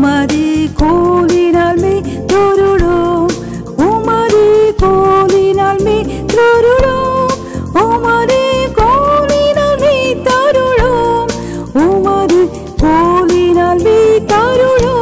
உமது கோலினால் மே தொருளோம் உமது கோலினால் மே தொருளோம் உமது கோலினால் மே தருளோம் உமது கோலினால் மே தருளோம்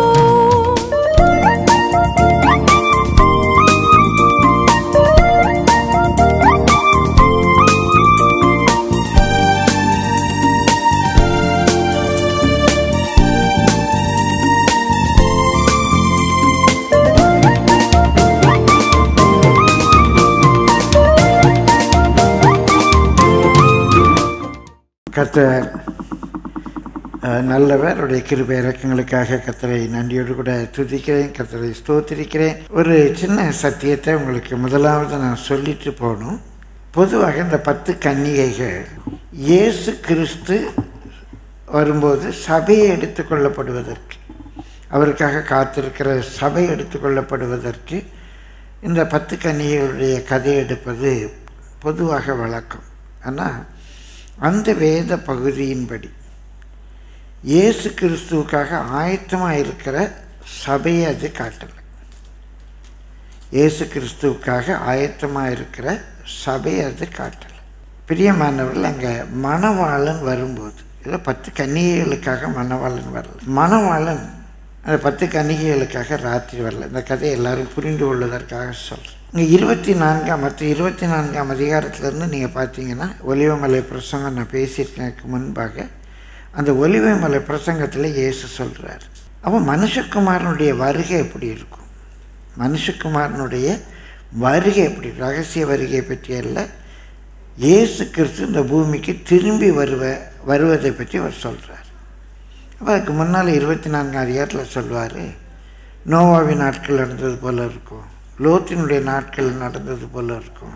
கர்த்தர் அஹ், நல்லவர் அவருடைய கிருபை இறக்கங்களுக்காக கர்த்தரை நன்றியோடு கூட துதிக்கிறேன் கர்த்தரை ஸ்தோத்திரிக்கிறேன் ஒரு சின்ன சத்தியத்தை உங்களுக்கு முதலாவது நான் சொல்லிட்டு போகணும் பொதுவாக இந்த பத்து கன்னிகைகள் இயேசு கிறிஸ்து வரும்போது சபையை எடுத்துக்கொள்ளப்படுவதற்கு அவருக்காக காத்திருக்கிற சபை எடுத்துக்கொள்ளப்படுவதற்கு இந்த பத்து கன்னிகைகளுடைய கதை எடுப்பது பொதுவாக வழக்கம் ஆனால் அந்த வேத பகுதியின்படி இயேசு கிறிஸ்துவுக்காக ஆயத்தமாக இருக்கிற சபையை அது காட்டலை இயேசு கிறிஸ்துவுக்காக ஆயத்தமாக இருக்கிற சபையை அது காட்டலை பிரியமானவர்கள் அங்கே மணவாளன் வரும்போது ஏதோ பத்து கன்னிகைகளுக்காக மணவாளன் வரல மணவாளன் அந்த பத்து கன்னிகைகளுக்காக ராத்திரி வரல இந்த கதையை எல்லாரும் புரிந்து கொள்வதற்காக சொல்கிறேன் இங்கே இருபத்தி நான்காம் மற்ற இருபத்தி நான்காம் அதிகாரத்திலேருந்து நீங்கள் பார்த்தீங்கன்னா ஒலிவமலை பிரசங்கம் நான் பேசியிருக்கேன் முன்பாக அந்த ஒலிவமலை பிரசங்கத்தில் இயேசு சொல்கிறார் அப்போ மனுஷகுமாரனுடைய வருகை எப்படி இருக்கும் மனுஷகுமாரனுடைய வருகை எப்படி ரகசிய வருகையை பற்றி அல்ல இயேசு கிறிஸ்து இந்த பூமிக்கு திரும்பி வருவ வருவதை பற்றி அவர் சொல்கிறார் அப்போ அதுக்கு முன்னால் இருபத்தி நான்காம் அதிகாரத்தில் சொல்லுவார் நோவாவின் நாட்கள் நடந்தது போல இருக்கும் லோத்தினுடைய நாட்கள் நடந்தது போல இருக்கும்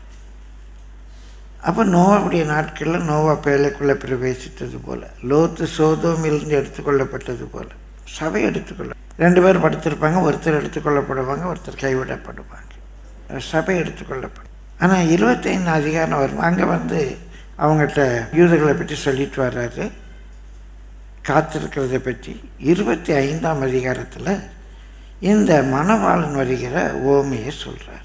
அப்போ நோவாவுடைய நாட்களில் நோவா பேழைக்குள்ளே பிரவேசித்தது போல லோத்து சோதோமிலிருந்து எடுத்துக்கொள்ளப்பட்டது போல சபை எடுத்துக்கொள்ள ரெண்டு பேர் படுத்திருப்பாங்க ஒருத்தர் எடுத்துக்கொள்ளப்படுவாங்க ஒருத்தர் கைவிடப்படுவாங்க சபை எடுத்துக்கொள்ளப்படும் ஆனால் இருபத்தைந்து அதிகாரம் வரும் அங்கே வந்து அவங்ககிட்ட யூதர்களை பற்றி சொல்லிட்டு வர்றாரு காத்திருக்கிறதை பற்றி இருபத்தி ஐந்தாம் அதிகாரத்தில் இந்த மணவாளன் வருகிற ஓமையை சொல்கிறார்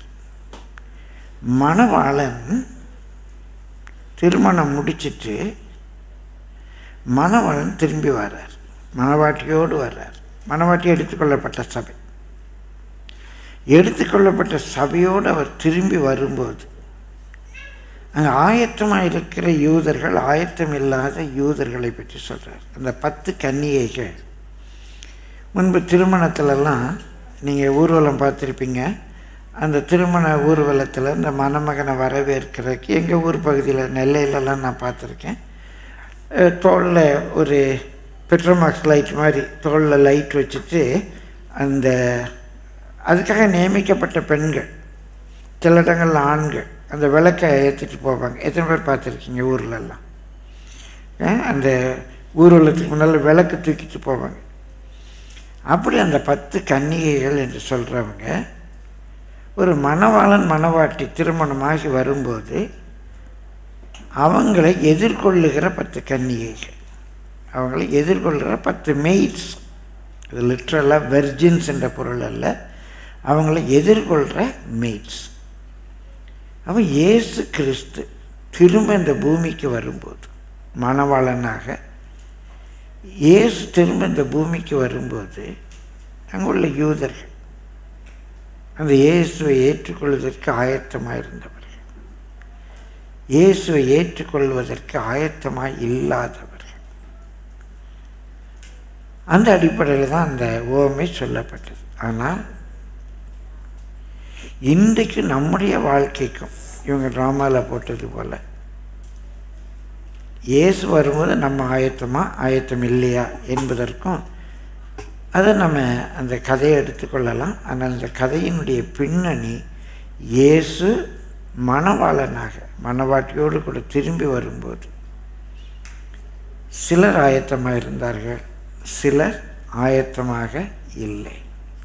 மணவாளன் திருமணம் முடிச்சிட்டு மணவாளன் திரும்பி வர்றார் மணவாட்டியோடு வர்றார் மணவாட்டி எடுத்துக்கொள்ளப்பட்ட சபை எடுத்துக்கொள்ளப்பட்ட சபையோடு அவர் திரும்பி வரும்போது அங்கே ஆயத்தமாக இருக்கிற யூதர்கள் ஆயத்தம் இல்லாத யூதர்களை பற்றி சொல்கிறார் அந்த பத்து கன்னிகைகள் முன்பு திருமணத்திலலாம் நீங்கள் ஊர்வலம் பார்த்துருப்பீங்க அந்த திருமண ஊர்வலத்தில் இந்த மணமகனை வரவேற்கிறதுக்கு எங்கள் ஊர் பகுதியில் நெல்லையிலலாம் நான் பார்த்துருக்கேன் தோளில் ஒரு பெட்ரோமாக்ஸ் லைட் மாதிரி தோளில் லைட் வச்சுட்டு அந்த அதுக்காக நியமிக்கப்பட்ட பெண்கள் சில இடங்களில் ஆண்கள் அந்த விளக்கை ஏற்றிட்டு போவாங்க எத்தனை பேர் பார்த்துருக்கீங்க ஊர்லெல்லாம் அந்த ஊர்வலத்துக்கு முன்னால் விளக்கு தூக்கிட்டு போவாங்க அப்படி அந்த பத்து கன்னிகைகள் என்று சொல்கிறவங்க ஒரு மணவாளன் மணவாட்டி திருமணமாகி வரும்போது அவங்களை எதிர்கொள்ளுகிற பத்து கன்னிகைகள் அவங்களை எதிர்கொள்கிற பத்து மெய்ட்ஸ் இது லிட்ரலாக வெர்ஜின்ஸ் என்ற பொருள் அல்ல அவங்கள எதிர்கொள்கிற மெய்ட்ஸ் அவன் இயேசு கிறிஸ்து திரும்ப இந்த பூமிக்கு வரும்போது மணவாளனாக இயேசு திரும்ப இந்த பூமிக்கு வரும்போது அங்குள்ள யூதர்கள் அந்த இயேசுவை ஏற்றுக்கொள்வதற்கு ஆயத்தமாக இருந்தவர்கள் இயேசுவை ஏற்றுக்கொள்வதற்கு ஆயத்தமாக இல்லாதவர்கள் அந்த அடிப்படையில் தான் அந்த ஓமை சொல்லப்பட்டது ஆனால் இன்றைக்கு நம்முடைய வாழ்க்கைக்கும் இவங்க ட்ராமாவில் போட்டது போல் இயேசு வரும்போது நம்ம ஆயத்தமா ஆயத்தம் இல்லையா என்பதற்கும் அதை நம்ம அந்த கதையை எடுத்துக்கொள்ளலாம் ஆனால் அந்த கதையினுடைய பின்னணி இயேசு மணவாளனாக மணவாட்டியோடு கூட திரும்பி வரும்போது சிலர் ஆயத்தமாக இருந்தார்கள் சிலர் ஆயத்தமாக இல்லை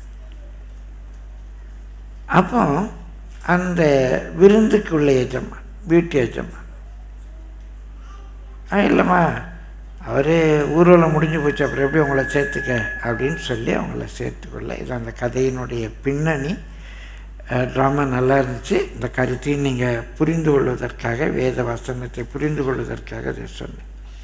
அப்போ அந்த விருந்துக்குள்ள எஜமான் வீட்டு எஜமான் ஆ இல்லைம்மா அவரே ஊர்வலம் முடிஞ்சு போச்சு அப்புறம் எப்படி உங்களை சேர்த்துக்க அப்படின்னு சொல்லி அவங்கள சேர்த்துக்கொள்ள இது அந்த கதையினுடைய பின்னணி ட்ராமா நல்லா இருந்துச்சு இந்த கருத்தையும் நீங்கள் புரிந்து கொள்வதற்காக வேத வசனத்தை புரிந்து கொள்வதற்காக இதை சொன்னேன்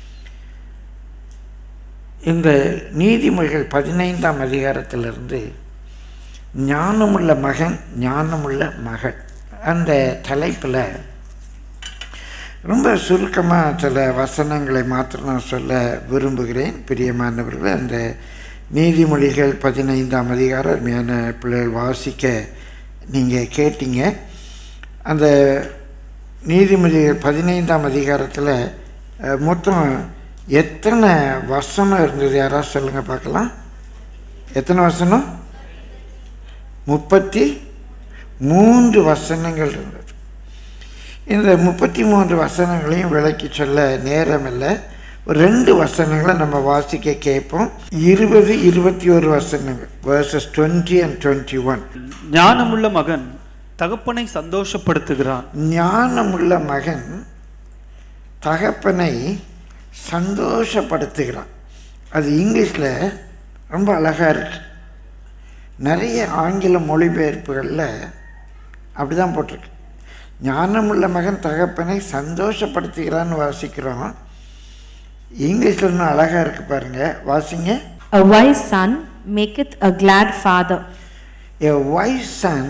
இந்த நீதிமொழிகள் பதினைந்தாம் அதிகாரத்திலிருந்து ஞானமுள்ள மகன் ஞானமுள்ள மகள் அந்த தலைப்பில் ரொம்ப சுருக்கமாக சில வசனங்களை மாத்திரம் நான் சொல்ல விரும்புகிறேன் பிரியமானவர்கள் அந்த நீதிமொழிகள் பதினைந்தாம் அதிகாரம் அருமையான பிள்ளைகள் வாசிக்க நீங்கள் கேட்டீங்க அந்த நீதிமொழிகள் பதினைந்தாம் அதிகாரத்தில் அஹ், மொத்தம் எத்தனை வசனம் இருந்தது யாராவது சொல்லுங்கள் பார்க்கலாம் எத்தனை வசனம் முப்பத்தி மூன்று வசனங்கள் இருந்தது இந்த முப்பத்தி மூன்று வசனங்களையும் விளக்கி சொல்ல நேரம் இல்லை ஒரு ரெண்டு வசனங்களை நம்ம வாசிக்க கேட்போம் இருபது இருபத்தி ஒரு வசனங்கள் verses twenty and twenty one ஞானமுள்ள மகன் தகப்பனை சந்தோஷப்படுத்துகிறான் ஞானமுள்ள மகன் தகப்பனை சந்தோஷப்படுத்துகிறான் அது இங்கிலீஷில் ரொம்ப அழகாக இருக்கு நிறைய ஆங்கில மொழிபெயர்ப்புகளில் அப்படி தான் போட்டிருக்கு ஞானமுள்ள மகன் தகப்பனை சந்தோஷப்படுத்துகிறான்னு வாசிக்கிறோம் இங்கிலீஷில் இன்னும் அழகாக இருக்கு பாருங்க வாசிங்க A wise son maketh a glad father. A wise son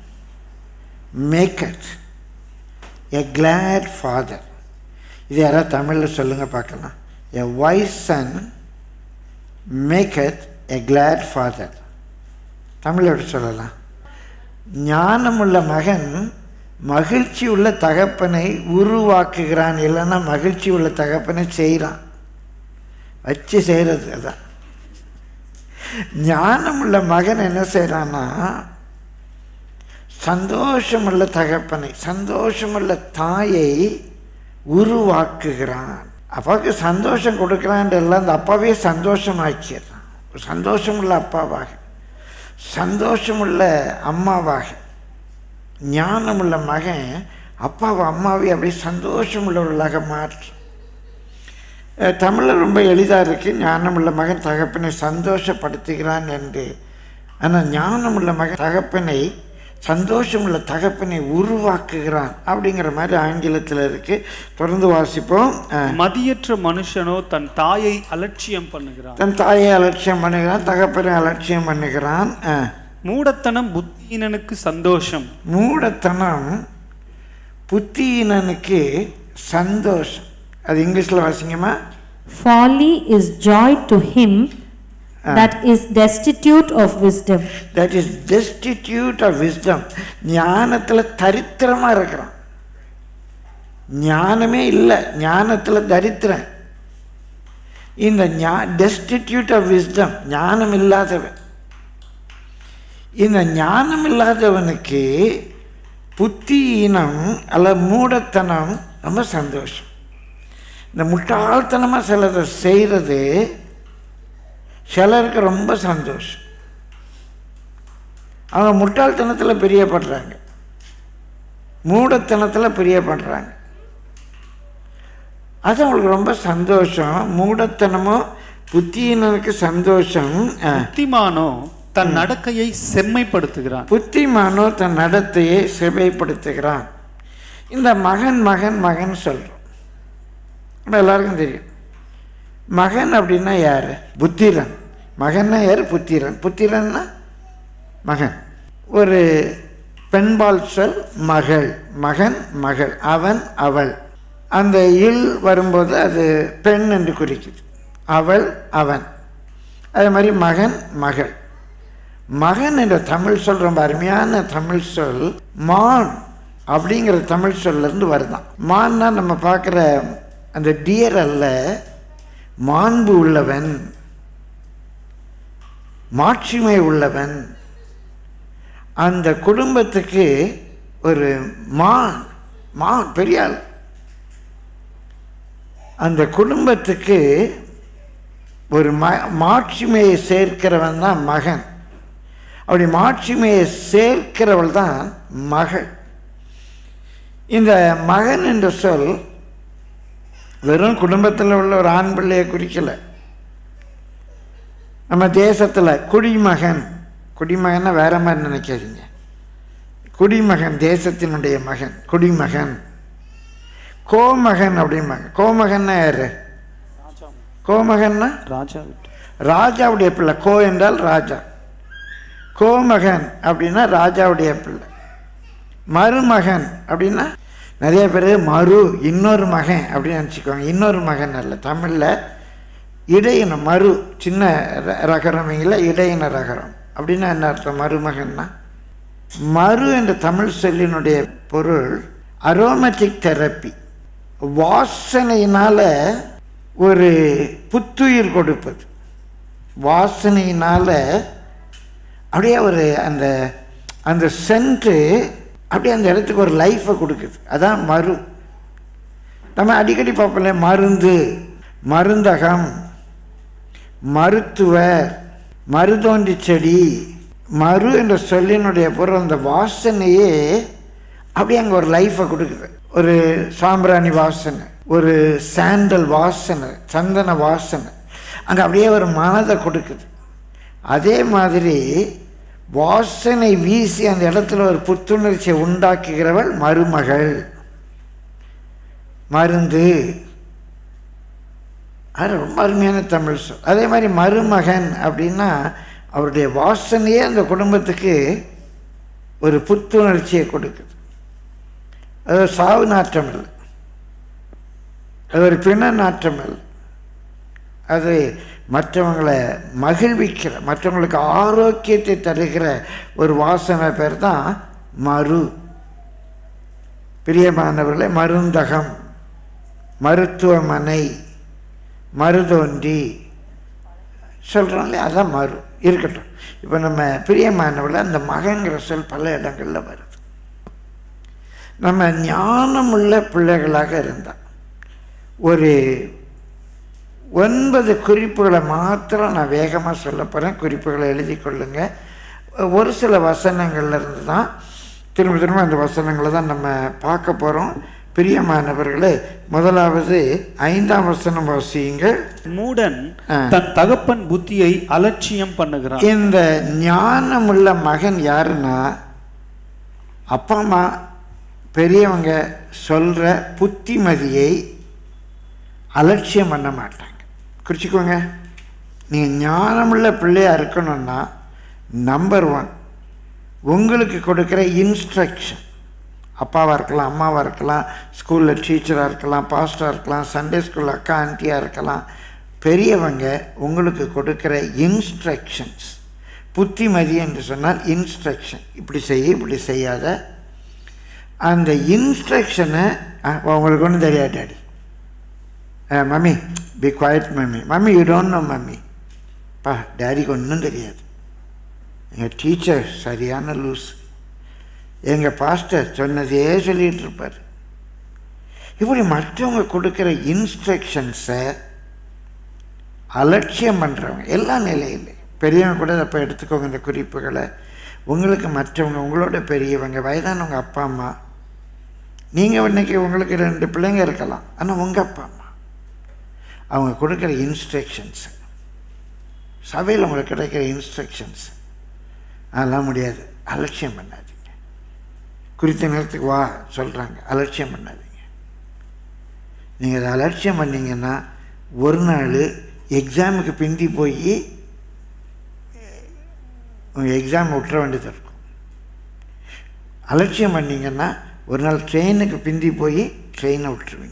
maketh a glad father. இது யாராவது தமிழில் சொல்லுங்க பார்க்கலாம் A wise son maketh a glad father. Tamil எப்படி சொல்லலாம் ஞானமுள்ள மகன் மகிழ்ச்சி உள்ள தகப்பனை உருவாக்குகிறான் இல்லைன்னா மகிழ்ச்சி உள்ள தகப்பனை செய்கிறான் வச்சு செய்கிறது அதான் ஞானமுள்ள மகன் என்ன செய்கிறான்னா சந்தோஷமுள்ள தகப்பனை சந்தோஷமுள்ள தாயை உருவாக்குகிறான் அப்பாவுக்கு சந்தோஷம் கொடுக்குறான்றெல்லாம் அந்த அப்பாவே சந்தோஷமாக்கிடுறான் ஒரு சந்தோஷமுள்ள அப்பாவாக சந்தோஷமுள்ள அம்மாவாக ஞானமுள்ள மகன் அப்பாவை அம்மாவை அப்படியே சந்தோஷமுள்ளவர்களாக மாற்று தமிழில் ரொம்ப எளிதாக இருக்குது ஞானமுள்ள மகன் தகப்பனை சந்தோஷப்படுத்துகிறான் என்று ஆனால் ஞானமுள்ள மகன் தகப்பனை சந்தோஷமுள்ள தகப்பனை உருவாக்குகிறான் அப்படிங்கிற மாதிரி ஆங்கிலத்தில் இருக்குது தொடர்ந்து வாசிப்போம் அஹ், மதியற்ற மனுஷனோ தன் தாயை அலட்சியம் பண்ணுகிறான் தன் தாயை அலட்சியம் பண்ணுகிறான் தகப்பனை அலட்சியம் பண்ணுகிறான் அஹ், மூடத்தனம் புத்தியினனுக்கு சந்தோஷம் மூடத்தனம் புத்தியினனுக்கு சந்தோஷம் அது இங்கிலீஷில் வாசிங்கம்மா Folly is joy to him that is destitute of wisdom. That is destitute of wisdom ஞானத்தில் தரித்திரமாக இருக்கிறான் ஞானமே இல்லை ஞானத்தில் தரித்திரன் இந்த ஞா டெஸ்டிடியூட் ஆஃப் விஸ்டம் ஞானம் இல்லாதவன் இந்த ஞானம் இல்லாதவனுக்கு புத்தியினம் அல்ல மூடத்தனம் ரொம்ப சந்தோஷம் இந்த முட்டாள்தனமாக சிலதை செய்கிறது சிலருக்கு ரொம்ப சந்தோஷம் அவங்க முட்டாள்தனத்தில் பிரியப்படுறாங்க மூடத்தனத்தில் பிரியப்படுறாங்க அது அவங்களுக்கு ரொம்ப சந்தோஷம் மூடத்தனமோ புத்தியினருக்கு சந்தோஷம் அஹ், புத்திமானோ தன் நடக்கையை செம்மைப்படுத்துகிறான் புத்திமானோ தன் நடத்தையை செவைப்படுத்துகிறான் இந்த மகன் மகன் மகன் சொல்கிறோம் நம்ம எல்லாருக்கும் தெரியும் மகன் அப்படின்னா யார் புத்திரன் மகன்னா யார் புத்திரன் புத்திரன்னா மகன் ஒரு பெண்பால் சொல் மகள் மகன் மகள் அவன் அவள் அந்த இல் வரும்போது அது பெண் என்று குறிக்குது அவள் அவன் அதே மாதிரி மகன் மகள் மகன் என்ற தமிழ் சொல் ரொம்ப அருமையான தமிழ் சொல் மான் அப்படிங்கிற தமிழ் சொல்லிருந்து வருதான் மான்னா நம்ம பார்க்குற அந்த டியர் அல்ல மாண்பு உள்ளவன் மாட்சிமை உள்ளவன் அந்த குடும்பத்துக்கு ஒரு மான் மான் பெரிய ஆள் அந்த குடும்பத்துக்கு ஒரு ம மாட்சிமையை சேர்க்கிறவன் தான் மகன் அப்படி மாட்சிமையை சேர்க்கிறவள் தான் மகள் இந்த மகன் என்ற சொல் வெறும் குடும்பத்தில் உள்ள ஒரு ஆண் பிள்ளையை குறிக்கலை நம்ம தேசத்தில் குடிமகன் குடிமகன்னா வேற மாதிரி நினைக்காதீங்க குடிமகன் தேசத்தினுடைய மகன் குடிமகன் கோமகன் அப்படிம்பாங்க கோமகன்னா யாரு கோமகன்னா ராஜா விட்டு ராஜாவுடைய பிள்ளை கோ என்றால் ராஜா கோமகன் அப்படின்னா ராஜாவுடைய பிள்ளை மருமகன் அப்படின்னா நிறைய பேர் மறு இன்னொரு மகன் அப்படின்னு நினச்சிக்குவாங்க இன்னொரு மகன் அல்ல தமிழில் இடையின மறு சின்ன ர- ரகரம் இல்லை இடையின ரகரம் அப்படின்னா என்ன அர்த்தம் மருமகன்னா மறு என்ற தமிழ் சொல்லினுடைய பொருள் அரோமேட்டிக் தெரப்பி வாசனையினால ஒரு புத்துயிர் கொடுப்பது வாசனையினால அப்படியே ஒரு அந்த அந்த சென்ட்டு அப்படியே அந்த இடத்துக்கு ஒரு லைஃப்பை கொடுக்குது அதான் மறு நம்ம அடிக்கடி பார்ப்போம்ல மருந்து மருந்தகம் மருத்துவர் மருதோண்டி செடி மறு என்ற சொல்லினுடைய பொருள் அந்த வாசனையே அப்படியே அங்கே ஒரு லைஃப்பை கொடுக்குது ஒரு சாம்பிராணி வாசனை ஒரு சாண்டல் வாசனை சந்தன வாசனை அங்கே அப்படியே ஒரு மனதை கொடுக்குது அதே மாதிரி வாசனை வீசி அந்த இடத்துல ஒரு புத்துணர்ச்சியை உண்டாக்குகிறவள் மருமகள் மருந்து அது ரொம்ப அருமையான தமிழ் சொல் அதே மாதிரி மருமகன் அப்படின்னா அவருடைய வாசனையே அந்த குடும்பத்துக்கு ஒரு புத்துணர்ச்சியை கொடுக்குது அது ஒரு சாவு நாற்றம் இல்லை அது ஒரு பிண நாற்றம் இல்லை அது மற்றவங்களை மகிழ்விக்கிற மற்றவங்களுக்கு ஆரோக்கியத்தை தருகிற ஒரு வாசனை பேர் தான் மறு பிரியமானவர்களே மருந்தகம் மருத்துவமனை மருதோண்டி சொல்கிறோம்ல அதான் மறு இருக்கட்டும் இப்போ நம்ம பிரியமானவர்கள அந்த மகங்கிற சொல் பல இடங்களில் வருது நம்ம ஞானமுள்ள பிள்ளைகளாக இருந்தால் ஒரு ஒன்பது குறிப்புகளை மாத்திரம் நான் வேகமாக சொல்ல போகிறேன் குறிப்புகளை எழுதி கொள்ளுங்க ஒரு சில வசனங்கள்ல இருந்து தான் திரும்ப திரும்ப அந்த வசனங்களை தான் நம்ம பார்க்க போகிறோம் பிரியமானவர்களே முதலாவது ஐந்தாம் வசனம் வாசியுங்கள் மூடன் ஆ. தன் தகப்பன் புத்தியை அலட்சியம் பண்ணுகிறான் இந்த ஞானமுள்ள மகன் யாருன்னா அப்பா அம்மா பெரியவங்க சொல்கிற புத்திமதியை அலட்சியம் பண்ண மாட்டாங்க குறிச்சிக்கோங்க நீங்கள் ஞானமுள்ள பிள்ளையா இருக்கணும்னா நம்பர் ஒன் உங்களுக்கு கொடுக்குற இன்ஸ்ட்ரக்ஷன் அப்பாவாக இருக்கலாம் அம்மாவாக இருக்கலாம் ஸ்கூலில் டீச்சராக இருக்கலாம் பாஸ்டராக இருக்கலாம் சண்டே ஸ்கூலில் அக்கா ஆண்டியாக இருக்கலாம் பெரியவங்க உங்களுக்கு கொடுக்குற இன்ஸ்ட்ரக்ஷன்ஸ் புத்திமதி என்று சொன்னால் இன்ஸ்ட்ரக்ஷன் இப்படி செய்ய இப்படி செய்யாத அந்த இன்ஸ்ட்ரக்ஷனை உங்களுக்கு ஒன்றும் தெரியாது daddy mummy be quiet mummy mummy you don't know mummy பா டேடிக்கு ஒன்றும் தெரியாது எங்கள் டீச்சர் சரியான லூஸ் எங்கள் பாஸ்டர் சொன்னதே சொல்லிகிட்டு இருப்பார் இப்படி மற்றவங்க கொடுக்குற இன்ஸ்ட்ரக்ஷன்ஸை அலட்சியம் பண்ணுறவங்க எல்லா நிலையிலையும் பெரியவங்க கூட அப்போ எடுத்துக்கோங்க இந்த குறிப்புகளை உங்களுக்கு மற்றவங்க உங்களோட பெரியவங்க வயதானவங்க அப்பா அம்மா நீங்கள் இன்னைக்கு உங்களுக்கு ரெண்டு பிள்ளைங்க இருக்கலாம் ஆனால் உங்கள் அப்பா அம்மா அவங்க கொடுக்குற இன்ஸ்ட்ரக்ஷன்ஸ் சபையில் உங்களுக்கு கிடைக்கிற இன்ஸ்ட்ரக்ஷன்ஸ் அதெல்லாம் முடியாது அலட்சியம் பண்ணாதீங்க குறித்த நேரத்துக்கு வா சொல்கிறாங்க அலட்சியம் பண்ணாதீங்க நீங்கள் அதை அலட்சியம் பண்ணீங்கன்னா ஒரு நாள் எக்ஸாமுக்கு பிந்தி போய் உங்கள் எக்ஸாம் விட்டுற வேண்டியது இருக்கும் அலட்சியம் பண்ணீங்கன்னா ஒரு நாள் ட்ரெயினுக்கு பிந்தி போய் ட்ரெயினை விட்டுருவீங்க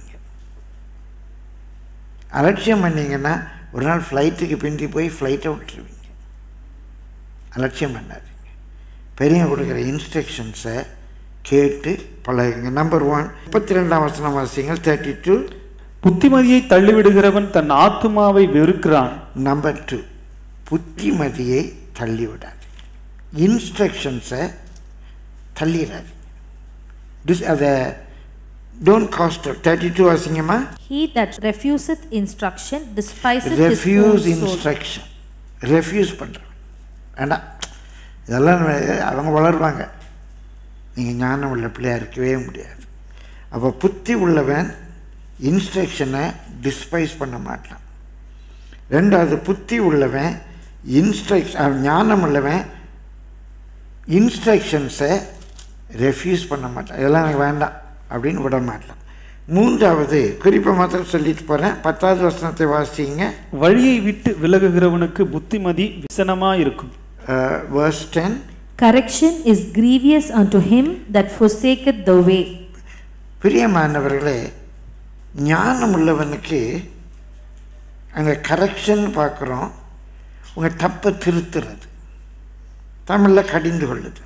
அலட்சியம் பண்ணீங்கன்னா ஒரு நாள் ஃப்ளைட்டுக்கு பிந்தி போய் ஃப்ளைட்டை விட்டுருவீங்க அலட்சியம் பண்ணாதீங்க பெரியவங்க கொடுக்குற இன்ஸ்ட்ரக்ஷன்ஸை கேட்டு பழகுங்க நம்பர் ஒன் முப்பத்தி ரெண்டாம் வசனம் வாசிங்கள் தேர்ட்டி டூ புத்திமதியை தள்ளிவிடுகிறவன் தன் ஆத்துமாவை வெறுக்கிறான் நம்பர் டூ புத்திமதியை தள்ளிவிடாது இன்ஸ்ட்ரக்ஷன்ஸை தள்ளிடாது டிஸ் அதை டோன்ட் காஸ்ட் தேர்ட்டி டூ வாசிங்கம்மா He that refuseth instruction despiseth his refuse own soul. Instruction refuse பண்ணுறேன் வேண்டாம் இதெல்லாம் நம்ம- அவங்க வளருவாங்க நீங்கள் ஞானம் உள்ள பிள்ளையா இருக்கவே முடியாது அப்போ புத்தி உள்ளவன் இன்ஸ்ட்ரக்ஷனை டிஸ்பைஸ் பண்ண மாட்டான் ரெண்டாவது புத்தி உள்ளவன் இன்ஸ்ட்ரக்ஷ ஞானம் உள்ளவன் இன்ஸ்ட்ரக்ஷன்ஸை ரெஃப்யூஸ் பண்ண மாட்டான் இதெல்லாம் எனக்கு வேண்டாம் அப்படின்னு விட மாட்டான் மூன்றாவது குறிப்பை மாத்திரம் சொல்லிட்டு போகிறேன் பத்தாவது வசனத்தை வாசிங்க வழியை விட்டு விலகுகிறவனுக்கு புத்திமதி விசனமா இருக்கும் verse ten Correction is grievous unto him that forsaketh the way. பிரியமானவர்களே ஞானம் உள்ளவனுக்கு அங்கே கரெக்ஷன் பார்க்குறோம் உங்கள் தப்பை திருத்துறது தமிழில் கடிந்து கொள்ளுது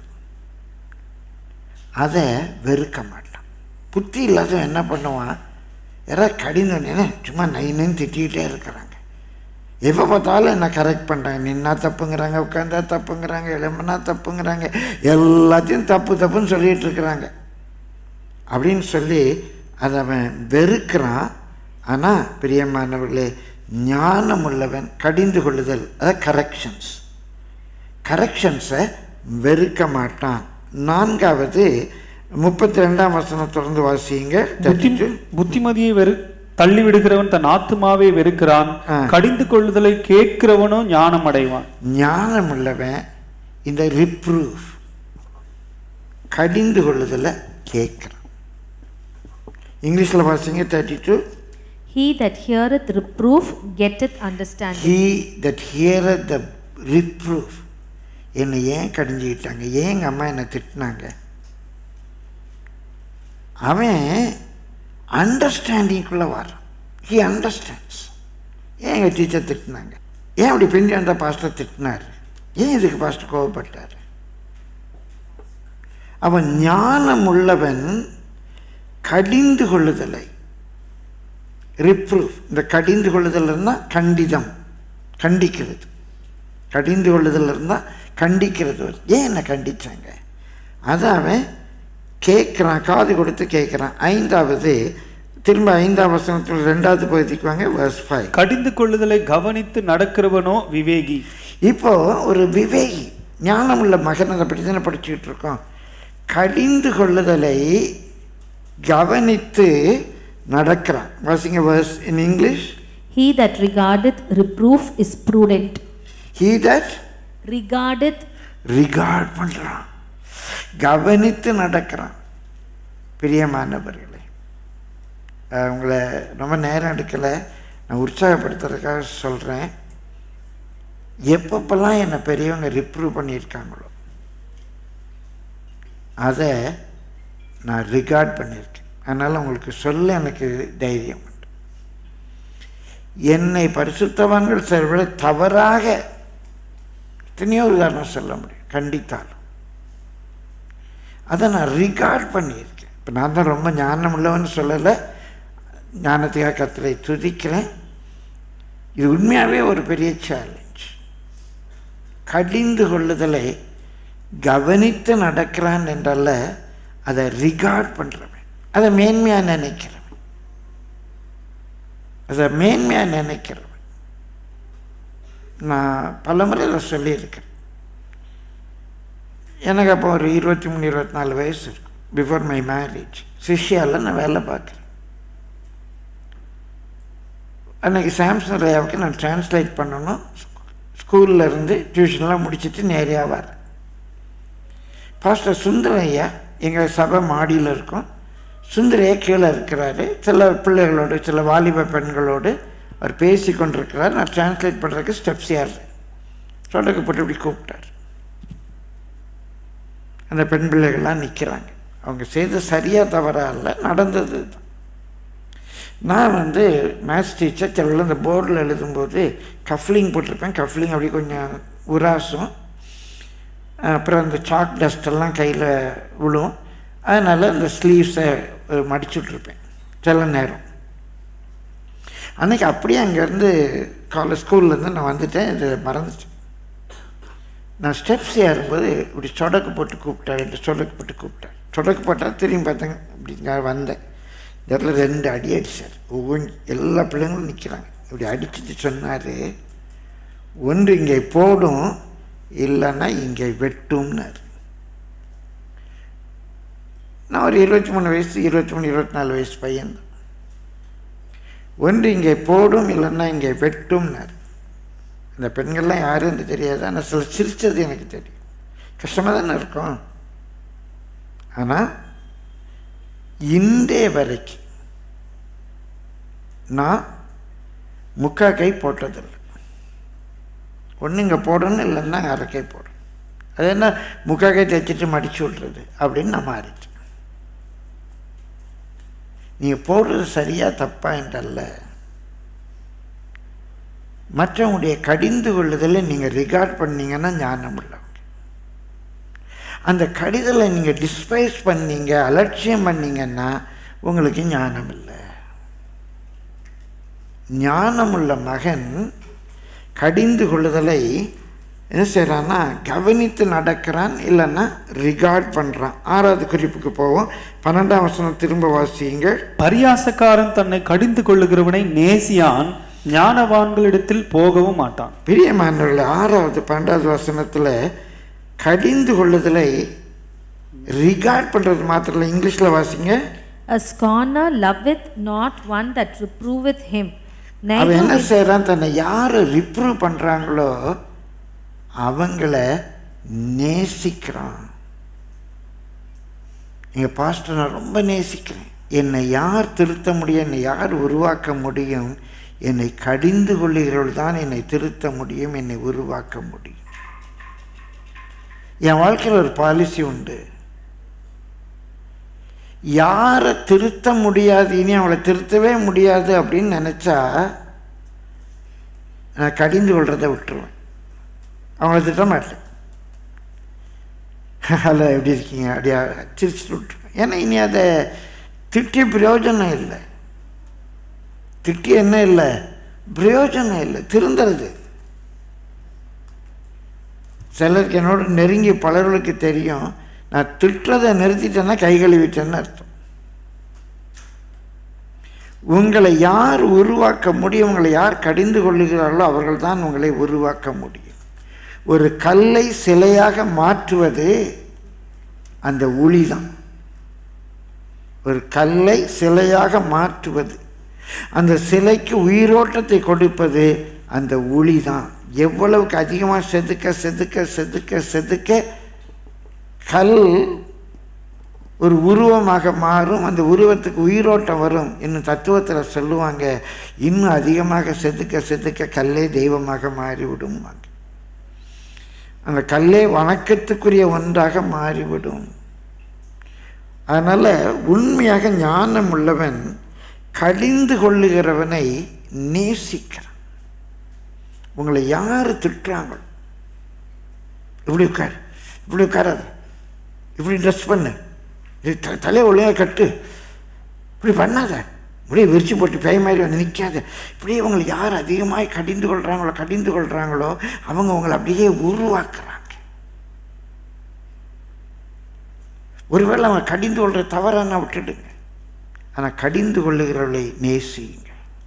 அதை வெறுக்க மாட்டான் புத்தி இல்லாதவன் என்ன பண்ணுவான் யாராவது கடிந்து சும்மா நைன்னு திட்டிகிட்டே இருக்கிறாங்க எப்போ பார்த்தாலும் என்ன கரெக்ட் பண்ணுறாங்க நின்னா தப்புங்கிறாங்க உட்காந்தா தப்புங்கிறாங்க எலும்புனா தப்புங்கிறாங்க எல்லாத்தையும் தப்பு தப்புன்னு சொல்லிட்டு இருக்கிறாங்க அப்படின்னு சொல்லி அதை அவன் வெறுக்கிறான் ஆனால் பிரியமானவர்களே ஞானம் உள்ளவன் கடிந்து கொள்ளுதல் அதாவது கரெக்ஷன்ஸ் கரெக்ஷன்ஸை வெறுக்க மாட்டான் நான்காவது முப்பத்தி ரெண்டாம் வசனம் தொடர்ந்து வாசியுங்க புத்தி புத்திமதியை வெறு தள்ளி விடுகிறவன் தன் ஆத்துமாவை வெறுக்கிறான் ஆ. கடிந்து கொள்ளுதலை கேட்கிறவனோ ஞானம் அடைவான் ஞானம் உள்ளவன் இந்த ரிப்ரூஃப் கடிந்து கொள்ளுதலை கேட்குறான் இங்கிலீஷில் வாசிங்க thirty two He that heareth reproof getteth understanding. He that hear the reproof என்னை ஏன் கடிஞ்சிக்கிட்டாங்க ஏன் எங்கள் அம்மா என்னை திட்டினாங்க அவன் அண்டர்ஸ்டாண்டிங்குள்ளே வரான் ஹி அண்டர்ஸ்டாண்ட்ஸ் ஏன் எங்கள் டீச்சர் திட்டினாங்க ஏன் அப்படி பிந்தி அந்த பாஸ்டர் திட்டினார் ஏன் இதுக்கு பாஸ்டர் கோவப்பட்டார் அவன் ஞானம் உள்ளவன் கடிந்து கொள்ளுதலை ரிப்ரூஃப் இந்த கடிந்து கொள்ளுதல் இருந்தால் கண்டிதம் கண்டிக்கிறது கடிந்து கொள்ளுதல் இருந்தால் கண்டிக்கிறது வருது ஏன் என்ன கண்டிச்சாங்க அதை அவன் கேட்குறான் காது கொடுத்து கேட்குறான் ஐந்தாவது திரும்ப ஐந்தாம் வசனத்தில் ரெண்டாவது பகுதிக்கு வாங்க verse ஃபைவ் கடிந்து கொள்ளுதலை கவனித்து நடக்கிறவனோ விவேகி இப்போ ஒரு விவேகி ஞானமுள்ள மகன் அதை பற்றி தானே படிச்சுக்கிட்டு இருக்கோம் கடிந்து கொள்ளுதலை கவனித்து நடக்கிறான் வாசிங்க verse in English He that regardeth reproof is prudent. He that Regardeth regard பண்ணுறான் கவனித்து நடக்கிறான் பிரியமானவர்களே அஹ் உங்களை ரொம்ப நேரம் எடுக்கலை நான் உற்சாகப்படுத்துறதுக்காக சொல்கிறேன் எப்பப்பெல்லாம் என்னை பெரியவங்க ரிப்ரூவ் பண்ணியிருக்காங்களோ அதை நான் ரிகார்ட் பண்ணியிருக்கேன் அதனால் உங்களுக்கு சொல்ல எனக்கு தைரியம் உண்டு என்னை பரிசுத்தவான்கள் சில தவறாக எத்தனையோ உதாரணம் சொல்ல முடியும் கண்டித்தாலும் அதை நான் ரிகார்ட் பண்ணியிருக்கேன் இப்போ நான் தான் ரொம்ப ஞானம் உள்ளவன்னு சொல்லலை ஞானத்துக்காக கத்தரை துதிக்கிறேன் இது உண்மையாகவே ஒரு பெரிய சேலஞ்ச் கடிந்து கொள்ளுதலை கவனித்து நடக்கிறான் என்றல்ல அதை ரிகார்ட் பண்ணுறவன் அதை மேன்மையாக நினைக்கிறவன் அதை மேன்மையாக நினைக்கிறவன் நான் பலமுறை அதை சொல்லியிருக்கேன் எனக்கு அப்போ ஒரு இருபத்தி மூணு இருபத்தி நாலு வயசு இருக்கும் பிஃபோர் மை மேரேஜ் சிஷ்யாவில் நான் வேலை பார்க்குறேன் அன்னைக்கு சாம்சங் ரேயாவுக்கு நான் டிரான்ஸ்லேட் பண்ணணும் ஸ்கூலில் இருந்து டியூஷன்லாம் முடிச்சுட்டு நேராக வரேன் பாஸ்டர் சுந்தரம் ஐயா எங்கள் சபை மாடியில் இருக்கும் சுந்தரையா கீழே இருக்கிறாரு சில பிள்ளைகளோடு சில வாலிப பெண்களோடு அவர் பேசி கொண்டிருக்கிறார் நான் டிரான்ஸ்லேட் பண்ணுறதுக்கு ஸ்டெப்ஸ் ஏறுறேன் தொடக்கப்பட்டு இப்படி கூப்பிட்டார் அந்த பெண் பிள்ளைகள்லாம் நிற்கிறாங்க அவங்க செய்த சரியாக தவறாக இல்லை நடந்தது தான் நான் வந்து மேத்ஸ் டீச்சர் சில இந்த போர்டில் எழுதும்போது கஃப்லிங் போட்டிருப்பேன் கஃப்லிங் அப்படி கொஞ்சம் உராசும் அப்புறம் அந்த சாக் டஸ்ட் எல்லாம் கையில் விழும் அதனால் இந்த ஸ்லீவ்ஸை மடிச்சுட்ருப்பேன் சில நேரம் அன்றைக்கி அப்படியே அங்கேருந்து காலேஜ் ஸ்கூல்லேருந்து நான் வந்துட்டேன் இது மறந்துட்டேன் நான் ஸ்டெப்ஸ் ஏறும்போது இப்படி சொடக்கு போட்டு கூப்பிட்டார் ரெண்டு சொடக்கு போட்டு கூப்பிட்டார் சொடக்கு போட்டால் திரும்பி பார்த்தேங்க இப்படி வந்தேன் இந்த இடத்துல ரெண்டு அடி அடித்தார் ஒவ்வொரு எல்லா பிள்ளைங்களும் நிற்கிறாங்க இப்படி அடிச்சுட்டு சொன்னார் ஒன்று இங்கே போடும் இல்லைன்னா இங்கே வெட்டும்னார் நான் ஒரு இருபத்தி மூணு வயசு இருபத்தி மூணு இருபத்தி நாலு வயசு பையன் ஒன்று இங்கே போடும் இல்லைன்னா இங்கே வெட்டும்னார் இந்த பெண்கள்லாம் யாருன்னு தெரியாது ஆனால் சில சிரித்தது எனக்கு தெரியும் கஷ்டமாக தானே இருக்கும் ஆனால் இன்றைய வரைக்கும் நான் முக்கா கை போட்டதில்லை ஒன்று இங்கே போடணும் இல்லைன்னா அரை கை போடணும் அது என்ன முக்கா கை தைச்சிட்டு மடிச்சு விட்றது அப்படின்னு நான் மாறிட்டேன் நீங்கள் போடுறது சரியா தப்பா என்றல்ல மற்றவங்களுடைய கடிந்து கொள்ளுதலை நீங்கள் ரிகார்ட் பண்ணீங்கன்னா ஞானம் உள்ளவங்க அந்த கடிதலை நீங்கள் டிஸ்பைஸ் பண்ணீங்க அலட்சியம் பண்ணீங்கன்னா உங்களுக்கு ஞானம் இல்லை ஞானமுள்ள மகன் கடிந்து கொள்ளுதலை என்ன செய்கிறான்னா கவனித்து நடக்கிறான் இல்லைன்னா ரிகார்ட் பண்ணுறான் ஆறாவது குறிப்புக்கு போவோம் பன்னெண்டாம் வசனம் திரும்ப வாசியுங்கள் பரியாசக்காரன் தன்னை கடிந்து கொள்ளுகிறவனை நேசியான் ஞானவான்களிடத்தில் போகவும் மாட்டான் பிரியமானவர்களே ஆறாவது பன்னெண்டாவது வசனத்தில் கடிந்து கொள்ளுதலை ரிகார்ட் பண்ணுறது மாத்திரம் இல்லை இங்கிலீஷில் வாசிங்க A scorner loveth not one that reproveth him, அவன் neither என்ன with செய்கிறான் தன்னை யார் ரிப்ரூவ் பண்ணுறாங்களோ அவங்கள நேசிக்கிறான் எங்கள் பாஸ்டர் நான் ரொம்ப நேசிக்கிறேன் என்னை யார் திருத்த முடியும் என்னை யார் உருவாக்க முடியும் என்னை கடிந்து கொள்ளுகிறவர்கள் தான் என்னை திருத்த முடியும் என்னை உருவாக்க முடியும் என் வாழ்க்கையில் ஒரு பாலிசி உண்டு யாரை திருத்த முடியாது இனி அவளை திருத்தவே முடியாது அப்படின்னு நினச்சா நான் கடிந்து கொள்றதை விட்டுருவேன் அவங்கள திட்ட மாட்டேன் ஹலோ எப்படி இருக்கீங்க அப்படியா சிரிச்சுட்டு விட்டுருவேன் ஏன்னா இனி அதை திட்டிய பிரயோஜனம் இல்லை திட்டி என்ன இல்லை பிரயோஜனம் இல்லை திருந்துறது சிலருக்கு என்னோட நெருங்கி பலர்களுக்கு தெரியும் நான் திட்டுறதை நிறுத்திட்டேன்னா கை கழுவிட்டேன்னு அர்த்தம் உங்களை யார் உருவாக்க முடியும் உங்களை யார் கடிந்து கொள்ளுகிறார்களோ அவர்கள் தான் உங்களை உருவாக்க முடியும் ஒரு கல்லை சிலையாக மாற்றுவது அந்த ஒளி தான் ஒரு கல்லை சிலையாக மாற்றுவது அந்த சிலைக்கு உயிரோட்டத்தை கொடுப்பது அந்த ஒளி தான் எவ்வளவுக்கு அதிகமாக செதுக்க செதுக்க செதுக்க செதுக்க கல் ஒரு உருவமாக மாறும் அந்த உருவத்துக்கு உயிரோட்டம் வரும் இன்னும் தத்துவத்தில் சொல்லுவாங்க இன்னும் அதிகமாக செதுக்க செதுக்க கல்லே தெய்வமாக மாறிவிடும் அந்த கல்லே வணக்கத்துக்குரிய ஒன்றாக மாறிவிடும் அதனால் உண்மையாக ஞானம் உள்ளவன் கடிந்து கொள்ளுகிறவனை நேசிக்கிறான் உங்களை யார் திட்டுறாங்களோ இப்படி உட்கார் இப்படி உட்காராத இப்படி ட்ரெஸ் பண்ணு இது த தலையை ஒழுங்காக கட்டு இப்படி பண்ணாத இப்படியே விரிச்சு போட்டு பேய் மாதிரி வந்து நிற்காத இப்படியே உங்களை யார் அதிகமாக கடிந்து கொள்கிறாங்களோ கடிந்து கொள்கிறாங்களோ அவங்க உங்களை அப்படியே உருவாக்குறாங்க ஒருவேளை அவங்க கடிந்து கொள்கிற தவறான விட்டுடுங்க ஆனால் கடிந்து கொள்ளுகிறவர்களை நேசியுங்க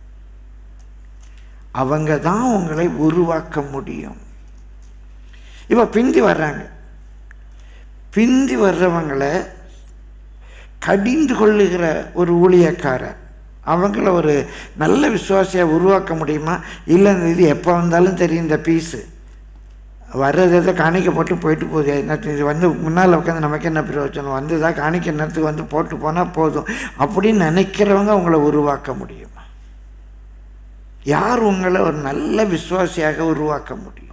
அவங்க தான் உங்களை உருவாக்க முடியும் இப்போ பிந்தி வர்றாங்க பிந்தி வர்றவங்களை கடிந்து கொள்ளுகிற ஒரு ஊழியக்காரர் அவங்கள ஒரு நல்ல விசுவாசியாக உருவாக்க முடியுமா இல்லை இந்த இது எப்போ வந்தாலும் தெரியும் இந்த பீஸு வர்றது எதை காணிக்க போட்டு போயிட்டு போகுது என்ன இது வந்து முன்னால் உட்காந்து நமக்கு என்ன பிரயோஜனம் வந்ததா காணிக்க நேரத்துக்கு வந்து போட்டு போனால் போதும் அப்படின்னு நினைக்கிறவங்க உங்களை உருவாக்க முடியுமா யார் உங்களை ஒரு நல்ல விசுவாசியாக உருவாக்க முடியும்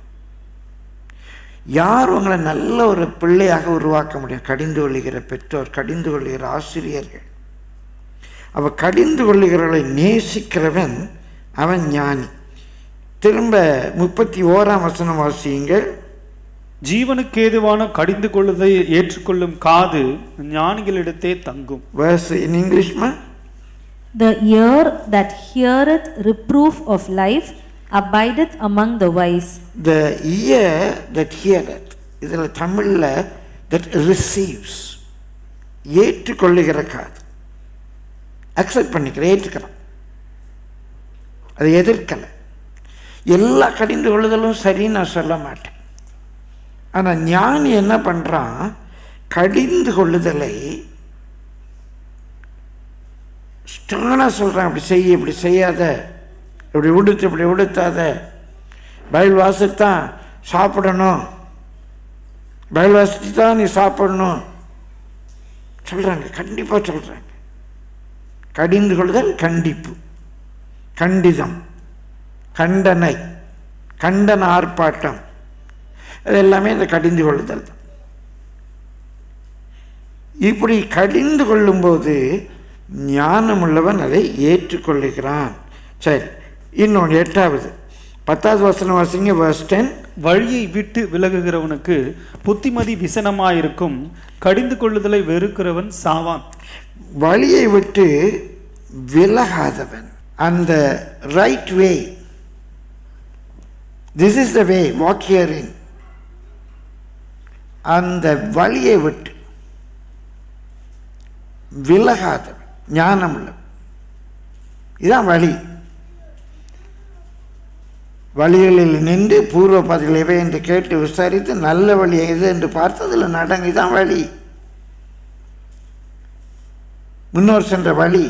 யார் உங்களை நல்ல ஒரு பிள்ளையாக உருவாக்க முடியும் கடிந்து கொள்ளுகிற பெற்றோர் கடிந்து கொள்ளுகிற ஆசிரியர்கள் அவ கடிந்து கொள்ளுகிறவர்களை நேசிக்கிறவன் அவன் ஞானி திரும்ப முப்பத்தி ஓராம் வசனம் வாசியுங்கள் ஜீவனுக்கு ஏதுவான கடிந்து கொள்ளுதை ஏற்றுக்கொள்ளும் காது ஞானிகளிடத்தே தங்கும் வேர்ஸ் இன் இங்கிலீஷ்மா The ear that heareth reproof of life abideth among the wise. The ear that heareth இதில் தமிழில் தட் ரிசீவ்ஸ் ஏற்றுக்கொள்ளுகிற காது அக்செப்ட் பண்ணிக்கிற ஏற்றுக்கிறான் அதை எதிர்க்கலை எல்லா கடிந்து கொள்ளுதலும் சரின்னு நான் சொல்ல மாட்டேன் ஆனால் ஞானி என்ன பண்ணுறான் கடிந்து கொள்ளுதலை ஸ்ட்ராங்காக சொல்கிறேன் அப்படி செய்ய இப்படி செய்யாத இப்படி உடுத்து இப்படி உடுத்தாத பயில் வாசித்தான் சாப்பிடணும் பயில் வாசித்து தான் நீ சாப்பிடணும் சொல்கிறாங்க கண்டிப்பாக சொல்கிறாங்க கடிந்து கொள்ளுதல் கண்டிப்பு கண்டிதம் கண்டனை கண்டன ஆர்ப்பாட்டம் அது எல்லாமே இந்த கடிந்து கொள்ளுதல் தான் இப்படி கடிந்து கொள்ளும்போது ஞானமுள்ளவன் அதை ஏற்றுக்கொள்ளுகிறான் சரி இன்னொன்று எட்டாவது பத்தாவது வசனம் வாசிங்க verse 10 வழியை விட்டு விலகுகிறவனுக்கு புத்திமதி விசனமாயிருக்கும் கடிந்து கொள்ளுதலை வெறுக்கிறவன் சாவான் வழியை விட்டு விலகாதவன் அந்த right way this is the way walk in அந்த வழியை விட்டு விலகாதவன் ஞானம் உள்ளவன் இதுதான் வழி வழிகளில் நின்று பூர்வ பதில் எவை என்று கேட்டு விசாரித்து நல்ல வழி எது என்று பார்த்து அதில் நடங்க இதுதான் வழி முன்னோர் சென்ற வழி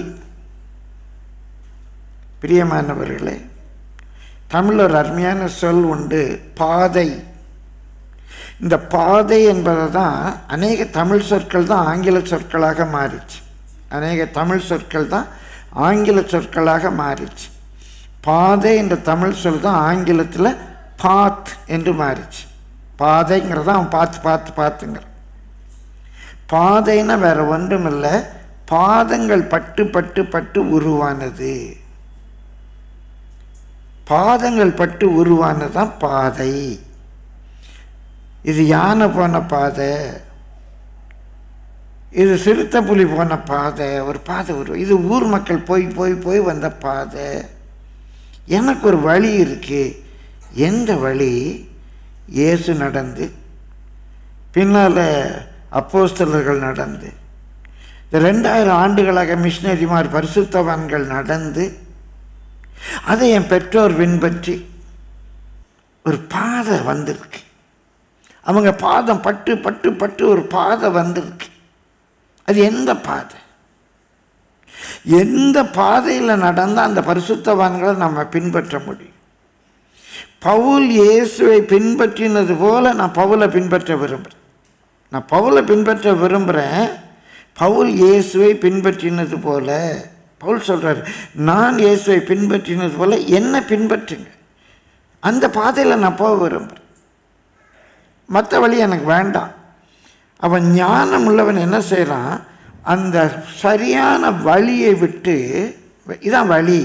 பிரியமானவர்களே தமிழ் ஒரு அருமையான சொல் உண்டு பாதை இந்த பாதை என்பதை தான் அநேக தமிழ் சொற்கள் தான் ஆங்கில சொற்களாக மாறிச்சு அநேக தமிழ் சொற்கள் தான் ஆங்கில சொற்களாக மாறிச்சு பாதை என்ற தமிழ் சொல் தான் ஆங்கிலத்தில் பாத் என்று மாறிச்சு பாதைங்கிறத அவன் பார்த்து பார்த்து பார்த்துங்கிறான் பாதைன்னா வேற ஒன்றும் இல்லை பாதங்கள் பட்டு பட்டு பட்டு உருவானது பாதங்கள் பட்டு உருவானது தான் பாதை இது யானை போன பாதை இது சிறுத்தை புலி போன பாதை ஒரு பாதை உருவம் இது ஊர் மக்கள் போய் போய் போய் வந்த பாதை எனக்கு ஒரு வழி இருக்கு எந்த வழி இயேசு நடந்து பின்னால் அப்போஸ்தலர்கள் நடந்து இந்த ரெண்டாயிரம் ஆண்டுகளாக மிஷினரிமார் பரிசுத்தவான்கள் நடந்து அதை என் பெற்றோர் பின்பற்றி ஒரு பாதை வந்திருக்கு அவங்க பாதம் பட்டு பட்டு பட்டு ஒரு பாதை வந்திருக்கு அது எந்த பாதை எந்த பாதையில் நடந்தால் அந்த பரிசுத்தவான்களை நம்ம பின்பற்ற முடியும் பவுல் இயேசுவை பின்பற்றினது போல நான் பவுலை பின்பற்ற விரும்புகிறேன் நான் பவுலை பின்பற்ற விரும்புகிறேன் பவுல் இயேசுவை பின்பற்றினது போல பவுல் சொல்றாரு நான் இயேசுவை பின்பற்றினது போல என்னை பின்பற்றுங்க அந்த பாதையில் நான் போக விரும்புகிறேன் மற்ற வழி எனக்கு வேண்டாம் அவன் ஞானம் உள்ளவன் என்ன செய்கிறான் அந்த சரியான வழியை விட்டு இதான் வழி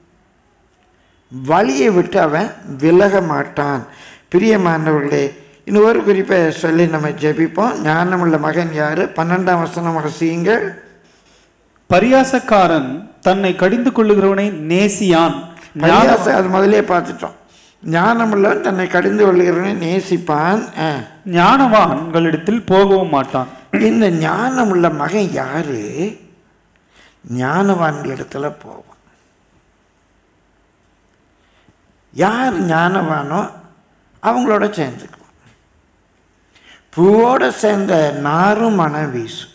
வழியை விட்டு அவன் விலக மாட்டான் பிரியமானவர்களே இன்னொரு குறிப்பை சொல்லி நம்ம ஜெபிப்போம் ஞானமுள்ள மகன் யாரு பன்னெண்டாம் வசனம் வாசியுங்கள் பரியாசக்காரன் தன்னை கடிந்து கொள்ளுகிறவனை நேசியான் பரியாசம் அது முதலே பார்த்துட்டோம் ஞானமுள்ளவன் தன்னை கடிந்து கொள்கிறவனை நேசிப்பான் ஆ. ஞானவான்களிடத்தில் போகவும் மாட்டான் இந்த ஞானமுள்ள மகன் யாரு ஞானவான்களிடத்துல போவான் யார் ஞானவானோ அவங்களோட சேர்ந்துக்குவான் பூவோட சேர்ந்த நாரும் மனம் வீசும்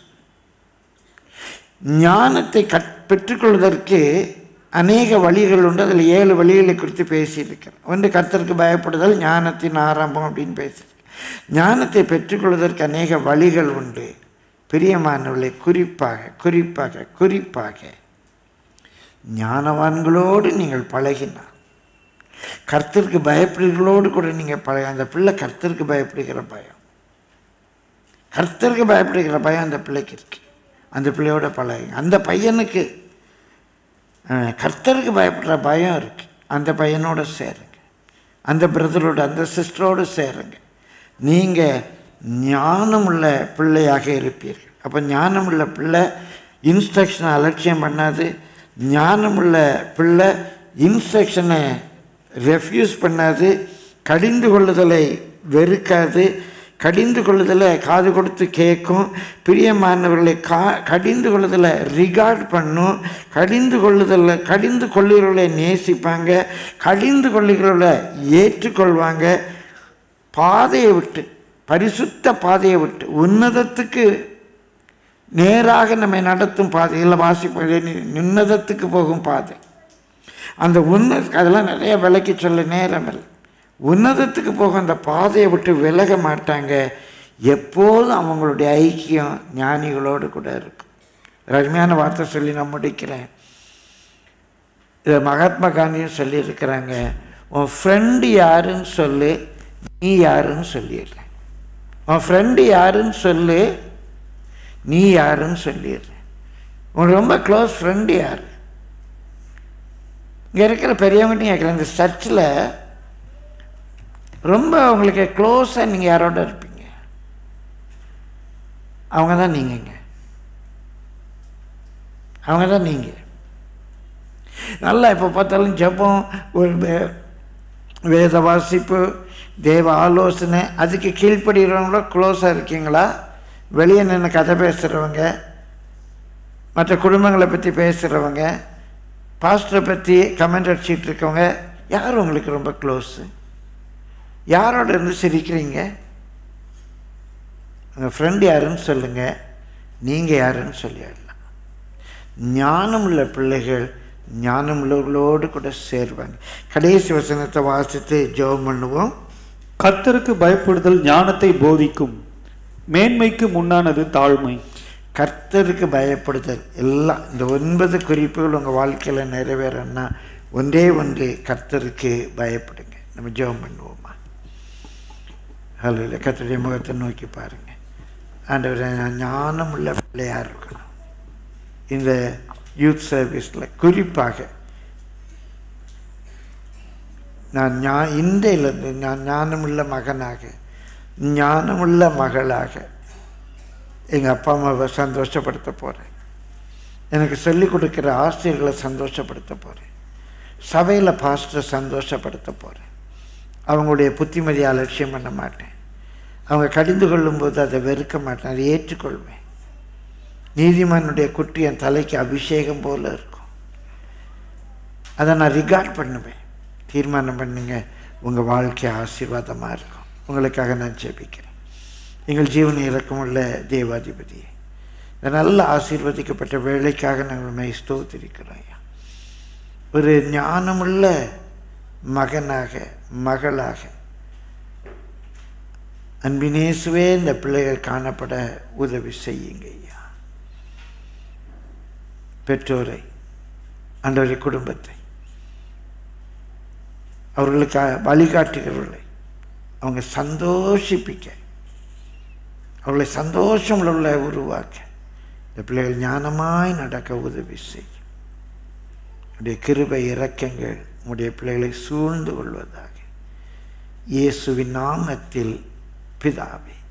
ஞானத்தை கற் பெற்றுக்கொள்வதற்கு அநேக வழிகள் உண்டு அதில் ஏழு வழிகளை குறித்து பேசியிருக்கிறேன் ஒன்று கர்த்தருக்கு பயப்படுதல் ஞானத்தின் ஆரம்பம் அப்படின்னு பேசியிருக்கேன் ஞானத்தை பெற்றுக்கொள்வதற்கு அநேக வழிகள் உண்டு பிரியமானவர்களை குறிப்பாக குறிப்பாக குறிப்பாக ஞானவான்களோடு நீங்கள் பழகினார் கர்த்தருக்கு பயப்படுகளோடு கூட நீங்கள் பழக அந்த பிள்ளை கர்த்தருக்கு பயப்படுகிற பயம் கர்த்தருக்கு பயப்படுகிற பயம் அந்த பிள்ளைக்கு இருக்கு அந்த பிள்ளையோட பழகுங்க அந்த பையனுக்கு அஹ், கர்த்தருக்கு பயப்படுற பயம் இருக்கு அந்த பையனோட சேருங்க அந்த பிரதரோட அந்த சிஸ்டரோடு சேருங்க நீங்கள் ஞானமுள்ள பிள்ளையாக இருப்பீர்கள் அப்போ ஞானமுள்ள பிள்ளை இன்ஸ்ட்ரக்ஷனை அலட்சியம் பண்ணாது ஞானமுள்ள பிள்ளை இன்ஸ்ட்ரக்ஷனை ரெஃப்யூஸ் பண்ணாது கடிந்து கொள்ளுதலை வெறுக்காது கடிந்து கொள்ளுதலை காது கொடுத்து கேட்கும் பிரியமானவர்களை கா கடிந்து கொள்ளுதலை ரிகார்ட் பண்ணும் கடிந்து கொள்ளுதலை கடிந்து கொள்ளுகிறவர்களை நேசிப்பாங்க கடிந்து கொள்ளுகிறவர்களை ஏற்றுக்கொள்வாங்க பாதையை விட்டு பரிசுத்த பாதையை விட்டு உன்னதத்துக்கு நேராக நம்மை நடத்தும் பாதையில் வாசிப்பது நின்னதத்துக்கு போகும் பாதை அந்த உன்ன அதெல்லாம் நிறைய விலைக்கு சொல்ல நேரம் இல்லை உன்னதத்துக்கு போக அந்த பாதையை விட்டு விலக மாட்டாங்க எப்போதும் அவங்களுடைய ஐக்கியம் ஞானிகளோடு கூட இருக்கும் ஒரு அருமையான வார்த்தை சொல்லி நான் முடிக்கிறேன் இதை மகாத்மா காந்தியும் சொல்லியிருக்கிறாங்க உன் ஃப்ரெண்டு யாருன்னு சொல்லு நீ யாருன்னு சொல்லிடுற உன் ஃப்ரெண்டு யாருன்னு சொல்லு நீ யாருன்னு சொல்லிடுற உன் ரொம்ப க்ளோஸ் ஃப்ரெண்டு யார் இங்கே இருக்கிற பெரியவங்கள்ட்ட கேட்குறேன் இந்த சர்ச்சில் ரொம்ப உங்களுக்கு க்ளோஸாக நீங்கள் யாரோட இருப்பீங்க அவங்க தான் நீங்கங்க அவங்க தான் நீங்கள் நல்லா இப்போ பார்த்தாலும் ஜெபம் ஒரு வே- வேத வாசிப்பு தேவ ஆலோசனை அதுக்கு கீழ்ப்படுகிறவங்களோ க்ளோஸாக இருக்கீங்களா வெளியே நின்று கதை பேசுகிறவங்க மற்ற குடும்பங்களை பற்றி பேசுகிறவங்க பாஸ்டரை பற்றி கமெண்ட் அடிச்சிட்டு இருக்கவங்க யார் உங்களுக்கு ரொம்ப க்ளோஸு யாரோட இருந்து சிரிக்கிறீங்க உங்கள் ஃப்ரெண்டு யாருன்னு சொல்லுங்கள் நீங்கள் யாருன்னு சொல்லிடலாம் ஞானமுள்ள பிள்ளைகள் ஞானமுள்ளவர்களோடு கூட சேருவாங்க கடைசி வசனத்தை வாசித்து ஜெபம் பண்ணுவோம் கர்த்தருக்கு பயப்படுதல் ஞானத்தை போதிக்கும் மேன்மைக்கு முன்னானது தாழ்மை கர்த்தருக்கு பயப்படுதல் எல்லாம் இந்த ஒன்பது குறிப்புகள் உங்கள் வாழ்க்கையில் நிறைவேறன்னா ஒன்றே ஒன்று கர்த்தருக்கு பயப்படுங்க நம்ம ஜெபம் பண்ணுவோமா ஹலோ இல்லை கர்த்தருடைய முகத்தை நோக்கி பாருங்க ஆண்டவரே நான் ஞானமுள்ள பிள்ளையாக இருக்கணும் இந்த யூத் சர்வீஸில் குறிப்பாக நான் ஞா இன்றையிலிருந்து நான் ஞானமுள்ள மகனாக ஞானமுள்ள மகளாக எங்கள் அப்பா அம்மாவை சந்தோஷப்படுத்த போகிறேன் எனக்கு சொல்லிக் கொடுக்குற ஆசிரியர்களை சந்தோஷப்படுத்த போகிறேன் சபையில் பாஸ்டரை சந்தோஷப்படுத்த போகிறேன் அவங்களுடைய புத்திமதியை அலட்சியம் பண்ண மாட்டேன் அவங்க கடிந்து கொள்ளும்போது அதை வெறுக்க மாட்டேன் அதை ஏற்றுக்கொள்வேன் நீதிமானுடைய குட்டி என் தலைக்கு அபிஷேகம் போல இருக்கும் அதை நான் ரிகார்ட் பண்ணுவேன் தீர்மானம் பண்ணுங்க உங்கள் வாழ்க்கை ஆசீர்வாதமாக இருக்கும் உங்களுக்காக நான் ஜெபிக்கிறேன் எங்கள் ஜீவன இறக்கமுள்ள தேவாதிபதி இந்த நல்ல ஆசீர்வதிக்கப்பட்ட வேலைக்காக நாங்கள் உண்மை ஸ்தோத்திரிக்கிறோம் ஐயா ஒரு ஞானமுள்ள மகனாக மகளாக அன்பினேசுவே இந்த பிள்ளைகள் காணப்பட உதவி செய்யுங்க ஐயா பெற்றோரை அன்றவரை குடும்பத்தை அவர்களுக்கு வழிகாட்டுகிறவர்களை அவங்க சந்தோஷிப்பிக்க அவர்களை சந்தோஷம் உள்ள உருவாக்க இந்த பிள்ளைகள் ஞானமாய் நடக்க உதவி செய்யும் உடைய கிருபை இரக்கங்கள் உடைய பிள்ளைகளை சூழ்ந்து கொள்வதாக இயேசுவின் நாமத்தில் பிதாவே